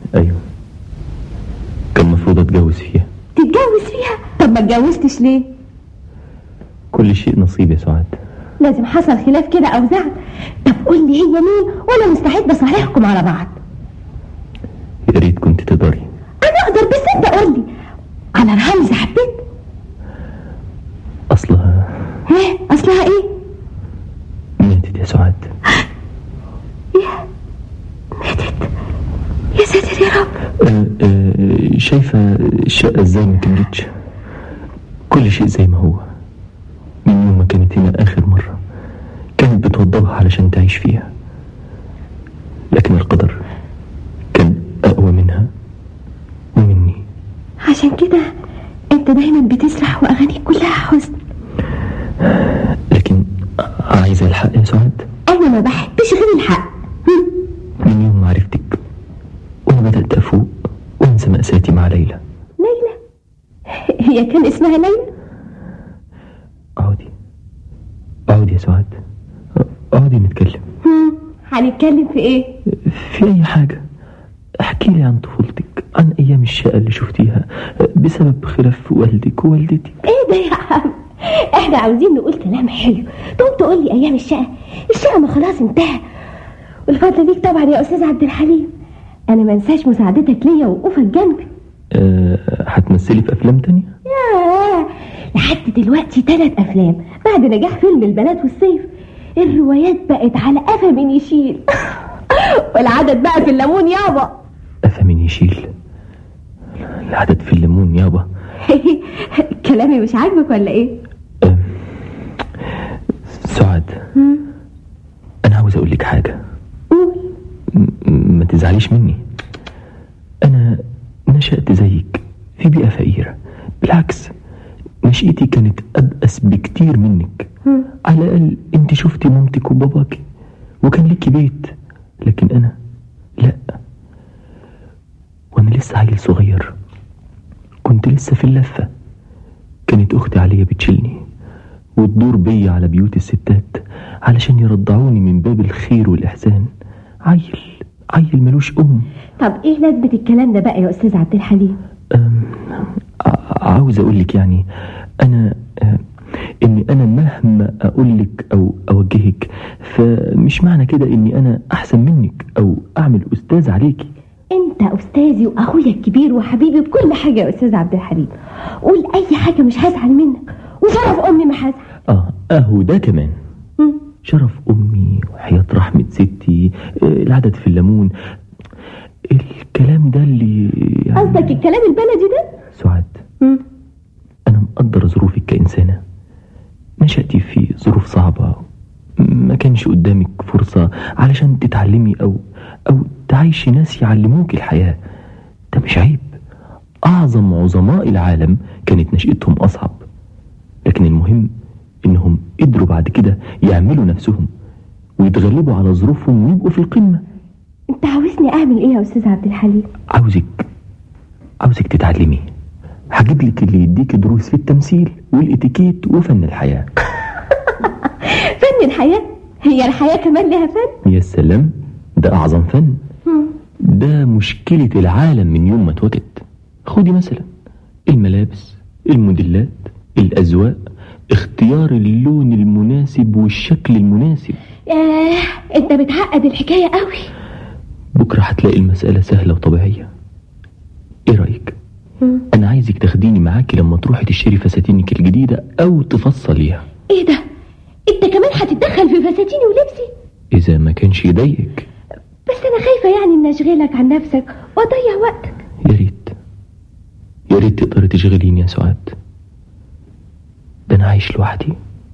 ايوه كان المفروض اتجوز فيها تتجوز فيها طب ما اتجوزتش ليه كل شيء نصيب يا سعاد لازم حصل خلاف كده او زعل طب قول لي هي مين وانا مستعد اصالحكم على بعض يا ريت كنت تقدري انا اقدر بس انت قول لي على رمزة حبيت اصلها ها اصلها ايه ماتت يا سعاد يا ساتر يا رب أه أه شايفة الشقة ازاي ما كملتش كل شيء زي ما هو من يوم ما كانت هنا آخر مرة كانت بتوضبها علشان تعيش فيها لكن القدر كان أقوى منها ومني عشان كده انت دايما بتسرح واغانيك كلها حزن لكن عايزة الحق يا سعاد انا ما بحبش غير الحق هم. من يوم ما عرفتك وأنا بدأت أفوق وأنسى مأساتي مع ليلى ليلى هي كان اسمها ليلى اقعدي اقعدي يا سعاد اقعدي نتكلم هم. هنتكلم في ايه في أي حاجة احكي لي عن طفولتك عن أيام الشقة اللي شفتيها بسبب خلاف والدك ووالدتي ايه ده يا عم احنا عاوزين نقول كلام حلو تقوم تقول لي ايام الشقه الشقه ما خلاص انتهى والفضل ليك طبعا يا استاذ عبد الحليم انا ما انساش مساعدتك ليا ووقوفك جنبي أه، هتمثلي في أفلام تانية ياه لحد دلوقتي ثلاث افلام بعد نجاح فيلم البنات والصيف الروايات بقت على قفا من يشيل والعدد بقى في الليمون يابا أفا من يشيل العدد في الليمون يابا كلامي مش عاجبك ولا ايه أم، سعاد أنا عاوز أقول لك حاجة قول م- ما تزعليش مني أنا نشأت زيك في بيئة فقيرة بالعكس نشأتي كانت أبأس بكتير منك على الأقل أنت شفتي مامتك وباباك وكان ليكي بيت لكن أنا لا وأنا لسه عيل صغير كنت لسه في اللفة كانت أختي عليا بتشيلني وتدور بيا على بيوت الستات علشان يرضعوني من باب الخير والإحسان عيل عيل ملوش أم طب ايه لازمه الكلام ده بقى يا استاذ عبد الحليم أم، ع- عاوز اقول لك يعني انا أم، اني انا مهما اقول لك او اوجهك فمش معنى كده اني انا احسن منك او اعمل استاذ عليكي انت استاذي واخويا الكبير وحبيبي بكل حاجه يا استاذ عبد الحليم قول اي حاجه مش هزعل منك وشرف امي ما هزعل اه اهو ده كمان مم. شرف امي وحياة رحمة ستي آه، العدد في الليمون الكلام ده اللي يعني قصدك الكلام البلدي ده سعاد مم. أنا مقدر ظروفك كإنسانة نشأتي في ظروف صعبة ما كانش قدامك فرصة علشان تتعلمي أو أو تعيشي ناس يعلموك الحياة ده مش عيب أعظم عظماء العالم كانت نشأتهم أصعب لكن المهم إنهم قدروا بعد كده يعملوا نفسهم ويتغلبوا على ظروفهم ويبقوا في القمة انت عاوزني اعمل ايه يا استاذ عبد الحليم عاوزك عاوزك تتعلمي هجيب لك اللي يديك دروس في التمثيل والاتيكيت وفن الحياه فن الحياه هي الحياه كمان لها فن يا سلام ده اعظم فن مم. ده مشكله العالم من يوم ما اتوجد خدي مثلا الملابس الموديلات الاذواق اختيار اللون المناسب والشكل المناسب ياه انت بتعقد الحكايه قوي بكره هتلاقي المساله سهله وطبيعيه ايه رايك مم. انا عايزك تاخديني معاكي لما تروحي تشتري فساتينك الجديده او تفصليها ايه ده انت كمان هتتدخل في فساتيني ولبسي إذا ما كانش يضايقك بس انا خايفه يعني ان اشغلك عن نفسك واضيع وقتك يا ريت يا ريت تقدري تشغليني يا سعاد ده أنا عايش لوحدي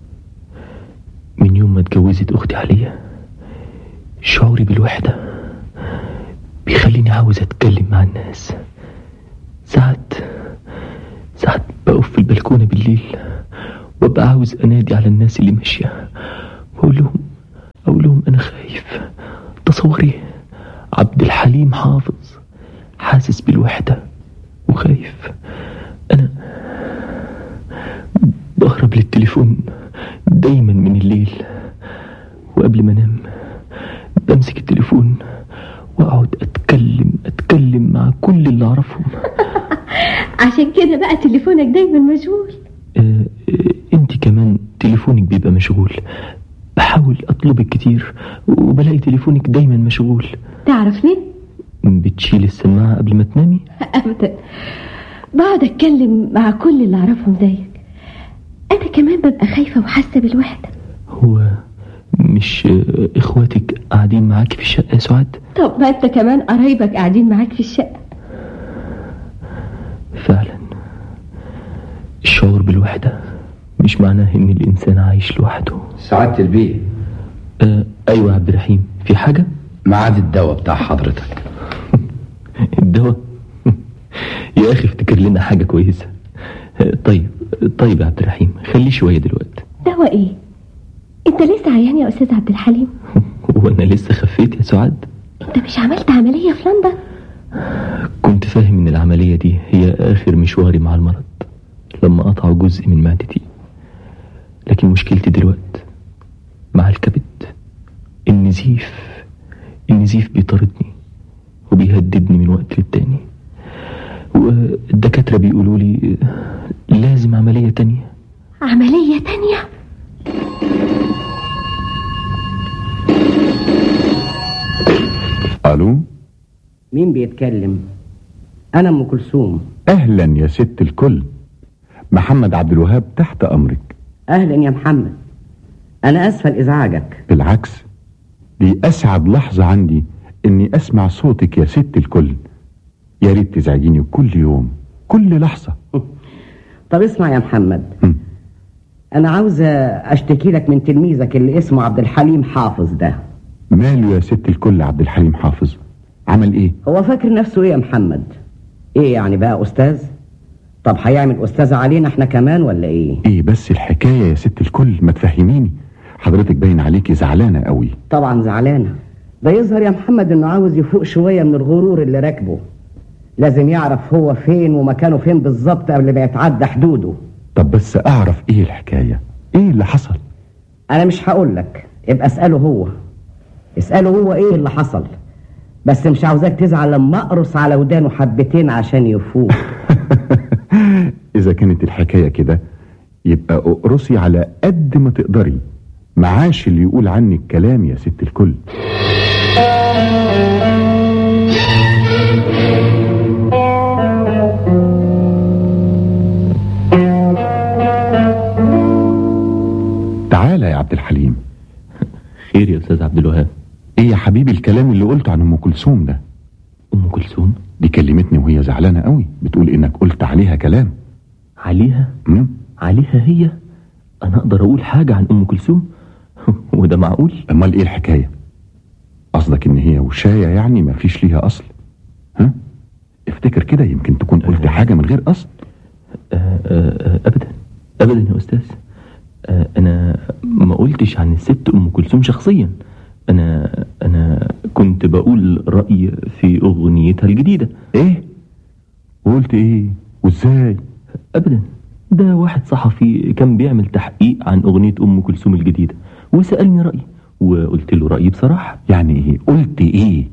من يوم ما اتجوزت أختي عليا شعوري بالوحدة بيخليني عاوز أتكلم مع الناس ساعات ساعات بقف في البلكونة بالليل وابقى عاوز أنادي على الناس اللي ماشية وأقول لهم أقول لهم أنا خايف تصوري عبد الحليم حافظ حاسس بالوحدة وخايف أنا بهرب للتليفون دايما من الليل وقبل ما انام بمسك التليفون واقعد اتكلم اتكلم مع كل اللي اعرفهم عشان كده بقى تليفونك دايما مشغول آه، آه، انت كمان تليفونك بيبقى مشغول بحاول اطلبك كتير وبلاقي تليفونك دايما مشغول تعرف ليه بتشيل السماعة قبل ما تنامي ابدا بقعد اتكلم مع كل اللي اعرفهم زيك انا كمان ببقى خايفه وحاسه بالوحده هو مش آه، اخواتك قاعدين معاكي في الشقة يا سعاد طب ما انت كمان قرايبك قاعدين معاك في الشقه فعلا الشعور بالوحدة مش معناه ان الانسان عايش لوحده سعادة البيه آه ايوه يا عبد الرحيم في حاجة ميعاد الدواء بتاع حضرتك الدواء يا اخي افتكر لنا حاجة كويسة آه، طيب طيب يا عبد الرحيم خليه شوية دلوقتي دواء ايه انت لسه عيان يا استاذ عبد الحليم وانا لسه خفيت يا سعاد انت مش عملت عمليه في لندن كنت فاهم ان العملية دي هي اخر مشواري مع المرض لما قطعوا جزء من معدتي لكن مشكلتي دلوقتي مع الكبد النزيف النزيف بيطاردني وبيهددني من وقت للتاني والدكاترة بيقولوا لي لازم عملية تانية عمليه تانية الو مين بيتكلم انا ام كلثوم اهلا يا ست الكل محمد عبد الوهاب تحت امرك اهلا يا محمد انا اسفه لازعاجك بالعكس دي اسعد لحظه عندي اني اسمع صوتك يا ست الكل يا ريت تزعجيني كل يوم كل لحظه طب اسمع يا محمد هم. انا عاوزه اشتكي لك من تلميذك اللي اسمه عبد الحليم حافظ ده ماله يا ست الكل عبد الحليم حافظ عمل ايه هو فاكر نفسه ايه يا محمد ايه يعني بقى استاذ طب هيعمل استاذ علينا احنا كمان ولا ايه ايه بس الحكايه يا ست الكل ما تفهميني حضرتك باين عليكي زعلانه قوي طبعا زعلانه ده يظهر يا محمد انه عاوز يفوق شويه من الغرور اللي راكبه لازم يعرف هو فين ومكانه فين بالظبط قبل ما يتعدى حدوده طب بس اعرف ايه الحكايه ايه اللي حصل انا مش هقول لك ابقى اساله هو اساله هو ايه اللي حصل بس مش عاوزاك تزعل لما اقرص على ودانه حبتين عشان يفوق اذا كانت الحكايه كده يبقى اقرصي على قد ما تقدري معاش اللي يقول عنك كلام يا ست الكل تعالى يا عبد الحليم خير يا استاذ عبد الوهاب ايه يا حبيبي الكلام اللي قلته عن ام كلثوم ده ام كلثوم دي كلمتني وهي زعلانه قوي بتقول انك قلت عليها كلام عليها امم عليها هي انا اقدر اقول حاجة عن ام كلثوم وده معقول امال ايه الحكايه قصدك ان هي وشايه يعني ما فيش ليها اصل ها افتكر كده يمكن تكون قلت حاجه من غير اصل آه، آه، آه، ابدا ابدا يا استاذ آه، انا ما قلتش عن الست ام كلثوم شخصيا انا انا كنت بقول رايي في اغنيتها الجديده ايه وقلت ايه وازاي ابدا ده واحد صحفي كان بيعمل تحقيق عن اغنيه ام كلثوم الجديده وسالني رايي وقلت له رايي بصراحه يعني ايه قلت ايه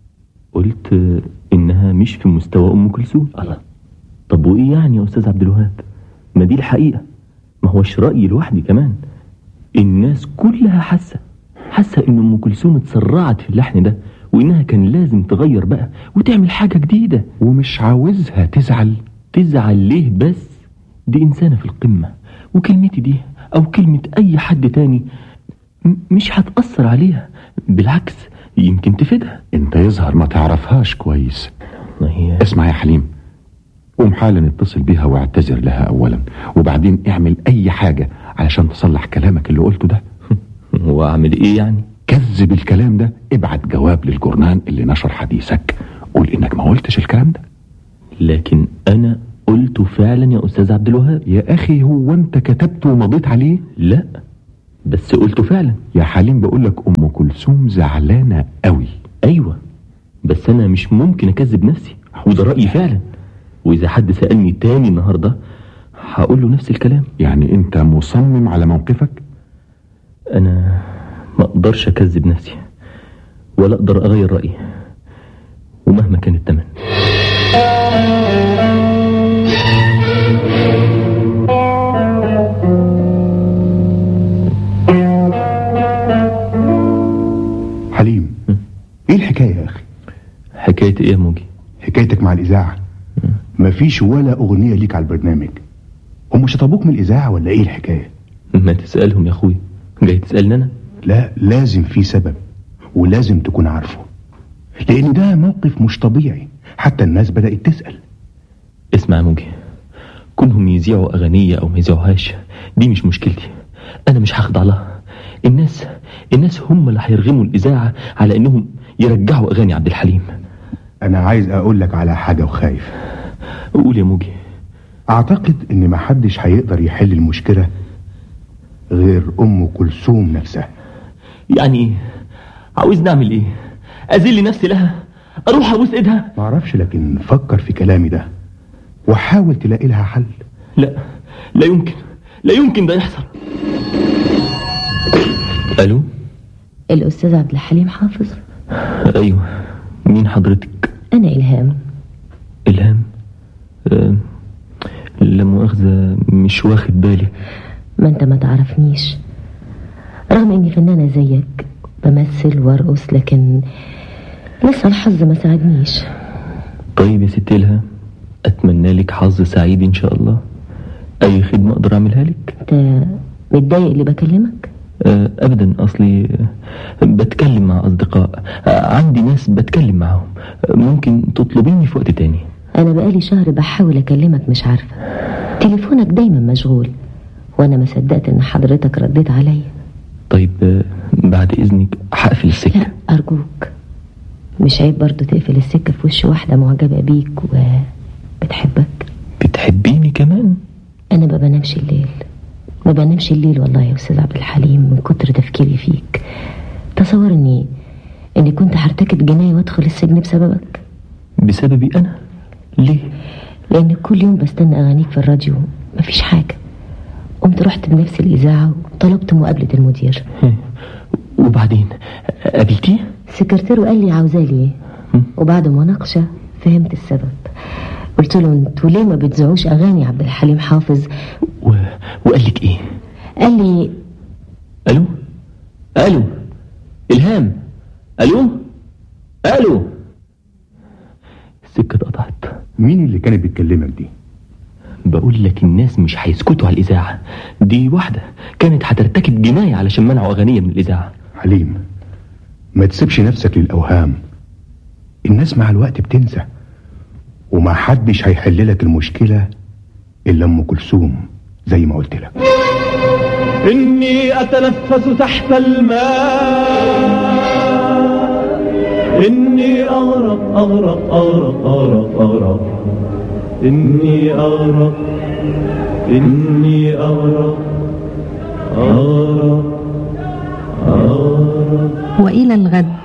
قلت آه، انها مش في مستوى ام كلثوم الله طب وايه يعني يا استاذ عبد الوهاب ما دي الحقيقه ما هوش رايي لوحدي كمان الناس كلها حاسه حاسه ان ام كلثوم اتسرعت في اللحن ده وانها كان لازم تغير بقى وتعمل حاجه جديده ومش عاوزها تزعل تزعل ليه بس دي انسانه في القمه وكلمتي دي او كلمه اي حد تاني م- مش هتاثر عليها بالعكس يمكن تفيدها انت يظهر ما تعرفهاش كويس ما هي اسمع يا حليم قوم حالا اتصل بيها واعتذر لها اولا وبعدين اعمل اي حاجه علشان تصلح كلامك اللي قلته ده واعمل ايه يعني كذب الكلام ده ابعت جواب للجورنان اللي نشر حديثك قول انك ما قلتش الكلام ده لكن انا قلته فعلا يا استاذ عبد الوهاب يا اخي هو انت كتبت ومضيت عليه لا بس قلته فعلا يا حليم بقول لك ام كلثوم زعلانه قوي ايوه بس انا مش ممكن اكذب نفسي وده رايي فعلا واذا حد سالني تاني النهارده هقول له نفس الكلام يعني انت مصمم على موقفك انا ما اقدرش اكذب نفسي ولا اقدر اغير رايي ومهما كان الثمن حليم ايه الحكايه يا اخي حكاية ايه يا موجي حكايتك مع الاذاعه مفيش ولا اغنيه ليك على البرنامج هم شطبوك من الاذاعه ولا ايه الحكايه ما تسألهم يا اخوي جاي تسألني انا لا لازم في سبب ولازم تكون عارفه لان ده موقف مش طبيعي حتى الناس بدات تسال اسمع يا موجي كونهم يذيعوا اغنية او ما يذيعوهاش دي مش مشكلتي انا مش هخضع لها الناس الناس هم اللي هيرغموا الاذاعة على انهم يرجعوا اغاني عبد الحليم انا عايز اقول لك على حاجه وخايف قول يا موجي اعتقد ان محدش هيقدر يحل المشكله غير ام كلثوم نفسها يعني ايه عاوز نعمل ايه اذل نفسي لها اروح ابوس ايدها معرفش لكن فكر في كلامي ده وحاول تلاقي لها حل لا لا يمكن لا يمكن ده يحصل الو الأستاذ عبد الحليم حافظ ايوه مين حضرتك أنا إلهام الهام أه لا مؤاخذة مش واخد بالي ما أنت ما تعرفنيش رغم إني فنانة زيك بمثل وارقص لكن لسه الحظ ما ساعدنيش طيب يا ست إلهام أتمنى لك حظ سعيد إن شاء الله أي خدمة أقدر أعملها لك أنت متضايق اللي بكلمك أه أبدا أصلي أه، بتكلم مع أصدقاء أه، عندي ناس بتكلم معاهم أه، ممكن تطلبيني في وقت تاني أنا بقالي شهر بحاول أكلمك مش عارفة تليفونك دايما مشغول وأنا ما صدقت إن حضرتك رديت عليا طيب أه، بعد إذنك هقفل السكة لا أرجوك مش عيب برضو تقفل السكة في وش واحدة معجبة بيك وبتحبك بتحبيني كمان أنا ما بنامش الليل ما بنامش الليل والله يا أستاذ عبد الحليم من كتر تفكيري فيك تصور إني إني كنت هرتكب جناية وأدخل السجن بسببك بسببي أنا ليه لأن كل يوم بستنى أغانيك في الراديو مفيش حاجة قمت رحت بنفس الإذاعة وطلبت مقابلة المدير وبعدين قابلتيه سكرتيره قال لي عاوزاه ليه وبعد مناقشة فهمت السبب قلت له انتوا ليه ما بتذيعوش اغاني عبد الحليم حافظ و... وقال لك ايه قال لي الو الو الهام الو الو السكه اتقطعت مين اللي كانت بتكلمك دي بقول لك الناس مش هيسكتوا على الاذاعه دي واحده كانت هترتكب جنايه علشان منعوا اغنيه من الاذاعه حليم ما تسيبش نفسك للاوهام الناس مع الوقت بتنسى وما حدش هيحل لك المشكله الا ام كلثوم زي ما قلت لك إني أتنفس تحت الماء إني أغرق أغرق أغرق أغرق أغرق إني أغرق إني أغرق أغرق أغرق وإلى الغد